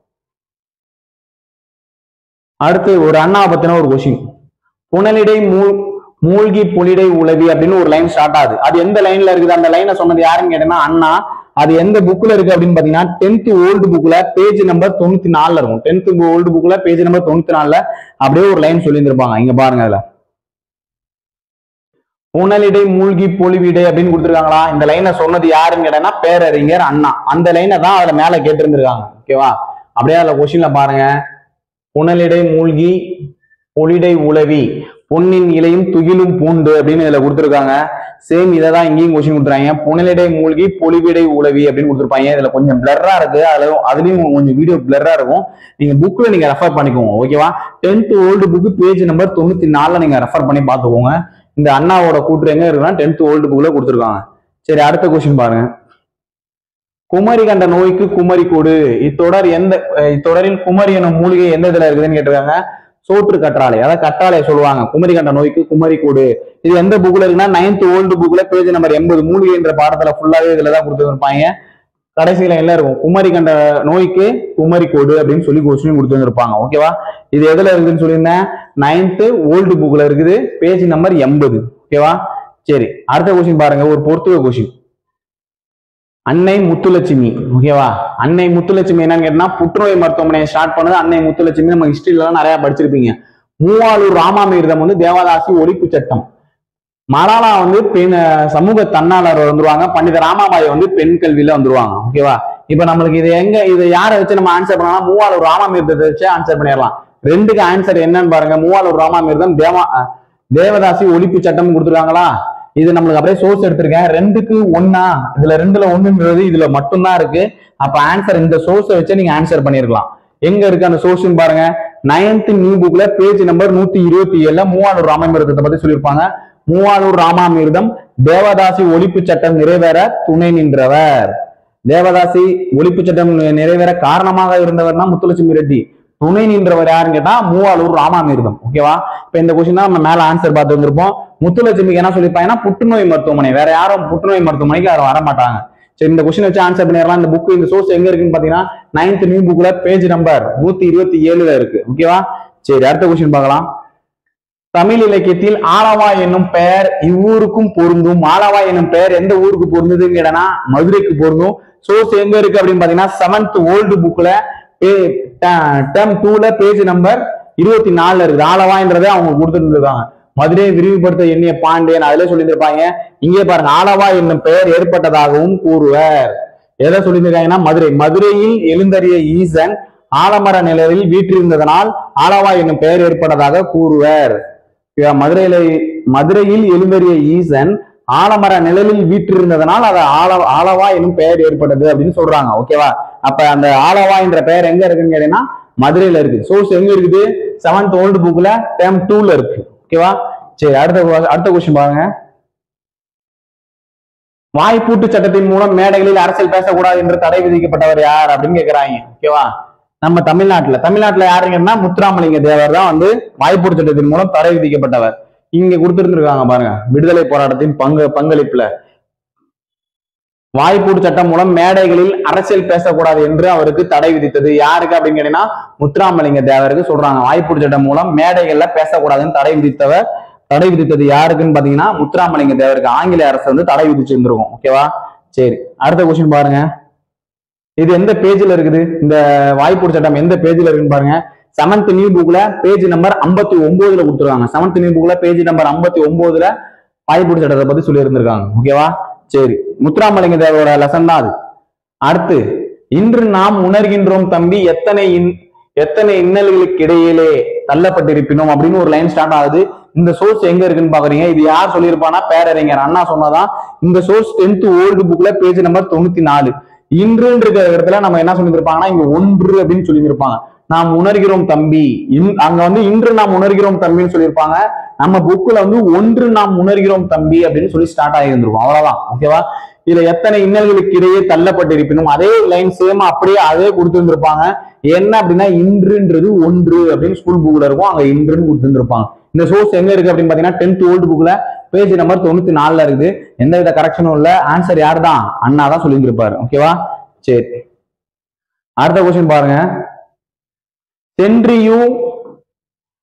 அடுத்து ஒரு அண்ணாவை பத்தின ஒரு கொஸ்டின் புனலிடை மூ மூழ்கி புலிடை உளவி அப்படின்னு ஒரு லைன் ஸ்டார்ட் ஆகுது அது எந்த லைன்ல இருக்குது அந்த லைனை சொன்னது யாருன்னு கேட்டீங்கன்னா அண்ணா அது எந்த புக்ல இருக்கு அப்படின்னு பாத்தீங்கன்னா டென்த் ஓல்டு புக்ல பேஜ் நம்பர் தொண்ணூத்தி நாலுல இருக்கும் டென்த் ஓல்டு புக்ல பேஜ் நம்பர் தொண்ணூத்தி நாலுல அப்படியே ஒரு லைன் சொல்லியிருந்திருப்பாங்க இங்க பாருங்க அதுல புனலிடை மூழ்கி பொலிவிடை அப்படின்னு கொடுத்துருக்காங்களா இந்த லைனை சொன்னது யாருன்னு கேட்டா பேரறிஞர் அண்ணா அந்த லைனை தான் அதுல மேல கேட்டிருந்திருக்காங்க ஓகேவா அப்படியே அதுல கொஸ்டின்ல பாருங்க புனலிடை மூழ்கி பொலிடை உளவி பொன்னின் இலையும் துகிலும் பூண்டு அப்படின்னு இதுல கொடுத்துருக்காங்க சேம் இதை தான் இங்கேயும் கொஸ்டின் கொடுத்துறாங்க புனலிடை மூழ்கி பொலிவிடை உளவி அப்படின்னு கொடுத்துருப்பாங்க இதுல கொஞ்சம் பிளர்ரா இருக்கு அதுல அதுலயும் கொஞ்சம் வீடியோ பிளர்ரா இருக்கும் நீங்க புக்ல நீங்க ரெஃபர் பண்ணிக்கோங்க ஓகேவா tenth old book page number தொண்ணூத்தி நாலுல நீங்க ரெஃபர் பண்ணி பார்த்துக்கோங்க இந்த அண்ணாவோட கூற்று எங்க இருக்குன்னா டென்த் ஓல்டு புக்ல கொடுத்துருக்காங்க சரி அடுத்த கொஸ்டின் பாருங்க குமரி கண்ட நோய்க்கு குமரி கூடு இத்தொடர் எந்த அஹ் இத்தொடரில் குமரி எனும் மூலிகை எந்த இதுல இருக்குதுன்னு கேட்டிருக்காங்க சோற்று கற்றாழை அதாவது கற்றாழை சொல்லுவாங்க குமரி கண்ட நோய்க்கு குமரி கூடு இது எந்த புக்ல இருக்குன்னா நைன்த் ஓல்டு புக்ல பேஜ் நம்பர் எண்பது மூலிகைன்ற பாடத்துல ஃபுல்லாவே இதுல தான் கொடுத்துருப்பாங்க கடைசியில என்ன இருக்கும் குமரி கண்ட நோய்க்கு குமரி கோடு அப்படின்னு சொல்லி கொஸ்டின் கொடுத்து வந்திருப்பாங்க ஓகேவா இது எதுல இருக்குதுன்னு சொல்லியிருந்தேன் நைன்த் ஓல்டு புக்ல இருக்குது பேஜ் நம்பர் எண்பது ஓகேவா சரி அடுத்த கொஸ்டின் பாருங்க ஒரு பொறுத்துவ கொஸ்டின் அன்னை முத்துலட்சுமி ஓகேவா அன்னை முத்துலட்சுமி என்னன்னு கேட்டா புற்றுநோய் மருத்துவமனையை ஸ்டார்ட் பண்ணது அன்னை முத்துலட்சுமி நம்ம ஹிஸ்டரியில நிறைய படிச்சிருப்பீங்க மூவாலூர் ராமாமிர்தம் வந்து தேவதாசி ஒழிப்பு சட்டம் மலாலா வந்து பெண் சமூக தன்னாளர் வந்துருவாங்க பண்டித ராமாபாய் வந்து பெண் கல்வியில வந்துருவாங்க ஓகேவா இப்ப நம்மளுக்கு இது எங்க இது யாரை வச்சு நம்ம ஆன்சர் பண்ணலாம் மூவாலூர் ராமாமிர்தத்தை வச்சு ஆன்சர் பண்ணிடலாம் ரெண்டுக்கு ஆன்சர் என்னன்னு பாருங்க மூவாலூர் ராமாமிர்தம் தேவா அஹ் தேவதாசி ஒழிப்பு சட்டம் கொடுத்துருக்காங்களா இது நம்மளுக்கு அப்படியே சோர்ஸ் எடுத்திருக்கேன் ரெண்டுக்கு ஒன்னா இதுல ரெண்டுல ஒண்ணுங்கிறது இதுல மட்டும்தான் இருக்கு அப்ப ஆன்சர் இந்த சோர்ஸை வச்சு நீங்க ஆன்சர் பண்ணிருக்கலாம் எங்க இருக்கு அந்த சோர்ஸ் பாருங்க நைன்த் நியூ புக்ல பேஜ் நம்பர் நூத்தி இருபத்தி ஏழுல மூவாலூர் ராமாமிர்தத்தை பத்தி சொல்லியிருப்பாங்க மூவாலூர் ராமாமிர்தம் தேவதாசி ஒழிப்பு சட்டம் நிறைவேற துணை நின்றவர் தேவதாசி ஒழிப்பு சட்டம் நிறைவேற காரணமாக இருந்தவர்னா முத்துலட்சுமி ரெட்டி துணை நின்றவர் யாருன்னு கேட்டா மூவாலூர் ராமாமிர்தம் ஓகேவா இப்ப இந்த கொஸ்டின் தான் நம்ம மேல ஆன்சர் பார்த்து வந்திருப்போம் முத்துலட்சுமிக்கு என்ன சொல்லியிருப்பாங்கன்னா புற்றுநோய் மருத்துவமனை வேற யாரும் புற்றுநோய் மருத்துவமனைக்கு யாரும் வர மாட்டாங்க சரி இந்த கொஸ்டின் வச்சு ஆன்சர் பண்ணிடலாம் இந்த புக் இந்த சோர்ஸ் எங்க இருக்குன்னு பாத்தீங்கன்னா நைன்த் நியூ புக்ல பேஜ் நம்பர் நூத்தி இருபத்தி ஏழுல இருக்கு ஓகேவா சரி அடுத்த கொஸ்டின் பார்க்கலாம் தமிழ் இலக்கியத்தில் ஆலவா என்னும் பெயர் இவ்வூருக்கும் பொருந்தும் ஆலவா என்னும் பெயர் எந்த ஊருக்கு பொருந்துதுன்னு கேட்டனா மதுரைக்கு பொருந்தும் சோர்ஸ் எங்க இருக்கு அப்படின்னு பாத்தீங்கன்னா செவன்த் ஓல்டு புக்ல டேம் டூல பேஜ் நம்பர் இருபத்தி நாலுல இருக்குது ஆலவான்றதை அவங்க கொடுத்துருந்துருக்காங்க மதுரையை விரிவுபடுத்த எண்ணிய பாண்டியன் அதுல சொல்லியிருப்பாங்க இங்கே பாருங்க ஆலவா என்னும் பெயர் ஏற்பட்டதாகவும் கூறுவர் எதை சொல்லியிருக்காங்கன்னா மதுரை மதுரையில் எழுந்தறிய ஈசன் ஆலமர நிலையில் வீற்றிருந்ததனால் ஆலவா என்னும் பெயர் ஏற்பட்டதாக கூறுவர் இவ மதுரையில மதுரையில் எழுந்தறிய ஈசன் ஆலமர நிழலில் வீற்றிருந்ததனால் அது ஆல ஆலவா என்னும் பெயர் ஏற்பட்டது அப்படின்னு சொல்றாங்க ஓகேவா அப்ப அந்த ஆலவா என்ற பெயர் எங்க இருக்குன்னு கேட்டீங்கன்னா மதுரையில இருக்கு சோர்ஸ் எங்க இருக்குது செவன்த் ஓல்டு புக்ல டேம் டூல இருக்கு ஓகேவா சரி அடுத்த que- அடுத்த கொஸ்டின் பாருங்க வாய்ப்பூட்டு சட்டத்தின் மூலம் மேடைகளில் அரசியல் பேசக்கூடாது என்று தடை விதிக்கப்பட்டவர் யார் அப்படின்னு கேக்குறாங்க ஓகேவா நம்ம தமிழ்நாட்டுல தமிழ்நாட்டுல யாருங்கன்னா முத்துராமலிங்க தேவர் தான் வந்து வாய்ப்பூட்டு சட்டத்தின் மூலம் தடை விதிக்கப்பட்டவர் இங்க கொடுத்திருந்திருக்காங்க பாருங்க விடுதலை போராட்டத்தின் பங்கு பங்களிப்புல வாய்ப்பூட்டு சட்டம் மூலம் மேடைகளில் அரசியல் பேசக்கூடாது என்று அவருக்கு தடை விதித்தது யாருக்கு அப்படின்னு கேட்டீங்கன்னா முத்துராமலிங்க தேவருக்கு சொல்றாங்க வாய்ப்பூட்டு சட்டம் மூலம் மேடைகள்ல பேசக்கூடாதுன்னு தடை விதித்தவர் தடை விதித்தது யாருக்குன்னு பாத்தீங்கன்னா முத்துராமலிங்க தேவருக்கு ஆங்கில அரசு வந்து தடை விதிச்சிருந்திருக்கும் ஓகேவா சரி அடுத்த கொஸ்டின் பாருங்க இது எந்த பேஜ்ல இருக்குது இந்த வாய்ப்பூட்டு சட்டம் எந்த பேஜ்ல இருக்குன்னு பாருங்க செவன்த் நியூ புக்ல பேஜ் நம்பர் 59 ஒன்பதுல கொடுத்துருக்காங்க செவன்த் நியூ புக்ல பேஜ் நம்பர் 59 ஒன்பதுல வாய்ப்பூட்டு சட்டத்தை பத்தி சொல்லி இருந்திருக்காங்க ஓகேவா சரி முத்துராமலிங்க தேவரோட லெசன் தான் அது அடுத்து இன்று நாம் உணர்கின்றோம் தம்பி எத்தனை இன் எத்தனை இன்னல்களுக்கு இடையிலே தள்ளப்பட்டிருப்பினோம் அப்படின்னு ஒரு லைன் ஸ்டார்ட் ஆகுது இந்த சோர்ஸ் எங்க இருக்குன்னு பாக்குறீங்க இது யார் சொல்லியிருப்பானா பேரறிஞர் அண்ணா சொன்னதான் இந்த சோர்ஸ் டென்த் ஓல்டு புக்ல பேஜ் நம்பர் தொண்ணூத்தி நாலு இன்றுன்ற இருக்கிற இடத்துல நம்ம என்ன சொல்லியிருப்பாங்கன்னா இங்க ஒன்று அப்படின்னு சொல்லியிருப்பாங்க நாம் உணர்கிறோம் தம்பி இன்- அங்க வந்து இன்று நாம் உணர்கிறோம் தம்பின்னு சொல்லியிருப்பாங்க நம்ம புக்ல வந்து ஒன்று நாம் உணர்கிறோம் தம்பி அப்படின்னு சொல்லி ஸ்டார்ட் ஆகியிருந்திருக்கும் அவ்வளவுதான் ஓகேவா இதுல எத்தனை இன்னல்களுக்கு இடையே தள்ளப்பட்டிருப்பினும் அதே லைன் சேம் அப்படியே அதே கொடுத்துருந்துருப்பாங்க என்ன அப்படின்னா இன்றுன்றது ஒன்று அப்படின்னு ஸ்கூல் புக்ல இருக்கும் அங்க இன்றுன்னு கொடுத்துருப்பாங்க இந்த சோர்ஸ் எங்க இருக்கு அப்படின்னு பாத்தீங்கன்னா டென்த் ஓல்டு புக்ல பேஜ் நம்பர் தொண்ணூத்தி நாலுல இருக்குது எந்த வித கரெக்ஷனும் இல்ல ஆன்சர் யார் தான் அண்ணா தான் சொல்லியிருந்திருப்பாரு ஓகேவா சரி அடுத்த கொஸ்டின் பாருங்க சென்ட்ரியூ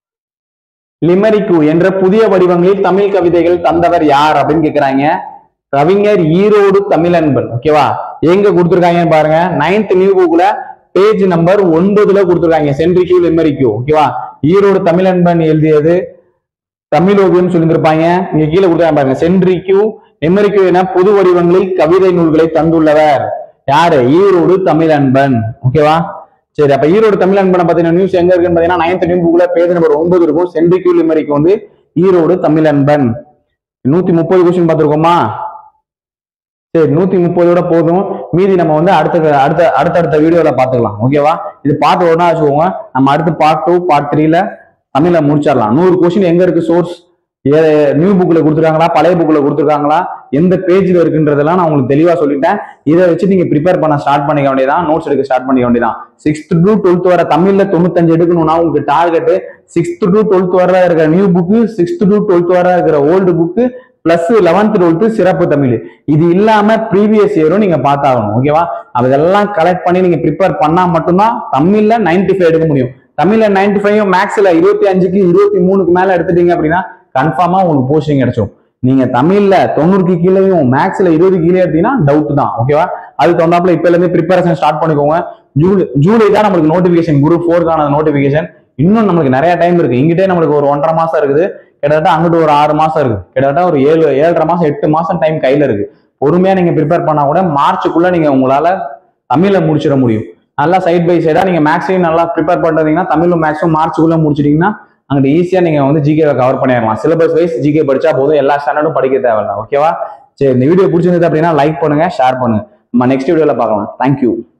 லிமரிக்கு என்ற புதிய வடிவங்களில் தமிழ் கவிதைகள் தந்தவர் யார் அப்படின்னு கேக்குறாங்க கவிஞர் ஈரோடு தமிழன்பன் ஓகேவா எங்க கொடுத்துருக்காங்கன்னு பாருங்க நைன்த் நியூ புக்ல பேஜ் நம்பர் ஒன்பதுல கொடுத்துருக்காங்க சென்ட்ரிக்யூ லெமரிக்யூ ஓகேவா ஈரோடு தமிழன்பன் எழுதியது தமிழ் ஓவியம் சொல்லியிருப்பாங்க இங்க கீழே கொடுத்தாங்க பாருங்க சென்ட்ரிக்யூ எமரிக்யூ என புது வடிவங்களில் கவிதை நூல்களை தந்துள்ளவர் யாரு ஈரோடு தமிழன்பன் ஓகேவா சரி அப்ப ஈரோடு தமிழன்பனை பத்தின நியூஸ் எங்க இருக்குன்னு பாத்தீங்கன்னா நைன்த் நியூ புக்ல பேஜ் நம்பர் ஒன்பது இருக்கும் சென்ட்ரிக்யூ லிமரிக்கு வந்து ஈரோடு தமிழன்பன் நூத்தி முப்பது கொஸ்டின் பார்த்திருக்கோமா சரி நூத்தி முப்பதோட போதும் மீதி நம்ம வந்து அடுத்த அடுத்த அடுத்தடுத்த வீடியோல பாத்துக்கலாம் ஓகேவா இது பார்ட் ஒன்னா வச்சுக்கோங்க நம்ம அடுத்து பார்ட் டூ பார்ட் த்ரீல தமிழ்ல முடிச்சிடலாம் நூறு கொஸ்டின் எங்க இருக்கு சோர்ஸ் நியூ புக்ல கொடுத்துருக்காங்களா பழைய புக்ல கொடுத்துருக்காங்களா எந்த பேஜ்ல இருக்குன்றதெல்லாம் நான் உங்களுக்கு தெளிவா சொல்லிட்டேன் இதை வச்சு நீங்க ப்ரிப்பேர் பண்ண ஸ்டார்ட் பண்ணிக்க வேண்டியதான் நோட்ஸ் எடுக்க ஸ்டார்ட் பண்ணிக்க வேண்டியதான் சிக்ஸ்த் டு டுவெல்த் வர தமிழ்ல தொண்ணூத்தஞ்சு எடுக்கணும்னா உங்களுக்கு டார்கெட் சிக்ஸ்த் டு டுவெல்த் வர இருக்கிற new book sixth to twelfth வர இருக்கிற old book plus eleventh twelfth சிறப்பு தமிழ் இது இல்லாம ப்ரீவியஸ் இயரும் நீங்க பார்த்தாகணும் ஓகேவா அதெல்லாம் கலெக்ட் பண்ணி நீங்க ப்ரிப்பேர் பண்ணா மட்டும்தான் தமிழ்ல 95 ஃபைவ் எடுக்க முடியும் தமிழ்ல 95 ஃபைவ் மேக்ஸ்ல இருபத்தி அஞ்சுக்கு இருபத்தி மூணுக்கு மேல எடுத்துட்டீங்க அப்படின்னா கன்ஃபார்மா உங்களுக்கு போஸ்டிங் கிடைச்சிடும் நீங்க தமிழ்ல தொண்ணூறுக்கு கீழேயும் மேக்ஸ்ல இருபது கீழே எடுத்தீங்கன்னா டவுட் தான் ஓகேவா அதுக்கு தகுந்தாப்புல இப்ப இருந்து ப்ரிப்பரேஷன் ஸ்டார்ட் பண்ணிக்கோங்க ஜூலை ஜூலை தான் நம்மளுக்கு நோட்டிபிகேஷன் குரூப் ஃபோர்க்கான நோட்டிபிகேஷன் இன்னும் நம்மளுக்கு நிறைய டைம் இருக்கு இங்கிட்டே நம்மளுக்கு ஒரு ஒன்றரை மாசம் இருக்குது கிட்டத்தட்ட அங்கிட்டு ஒரு ஆறு மாசம் இருக்கு கிட்டத்தட்ட ஒரு ஏழு ஏழரை மாசம் எட்டு மாசம் டைம் கையில இருக்கு பொறுமையா நீங்க ப்ரிப்பேர் பண்ணா கூட மார்ச்சுக்குள்ள நீங்க உங்களால தமிழ்ல முடிச்சிட முடியும் நல்லா சைட் பை சைடா நீங்க மேக்ஸையும் நல்லா ப்ரிப்பேர் பண்றீங்கன்னா தமிழும் மேக்ஸும் மார்ச்சுக்குள்ள முடிச்சிட்டீங்கன்னா அங்கிட்ட ஈஸியா நீங்க வந்து ஜிகேவை கவர் பண்ணிடலாம் சிலபஸ் வைஸ் ஜிகே படிச்சா போதும் எல்லா ஸ்டாண்டர்டும் படிக்க தேவையில்ல ஓகேவா சரி இந்த வீடியோ பிடிச்சிருந்தது அப்படின்னா லைக் பண்ணுங்க ஷேர் பண்ணுங்க நம்ம நெக்ஸ்ட் வீடியோல பார்க்கலாம் தேங்க்யூ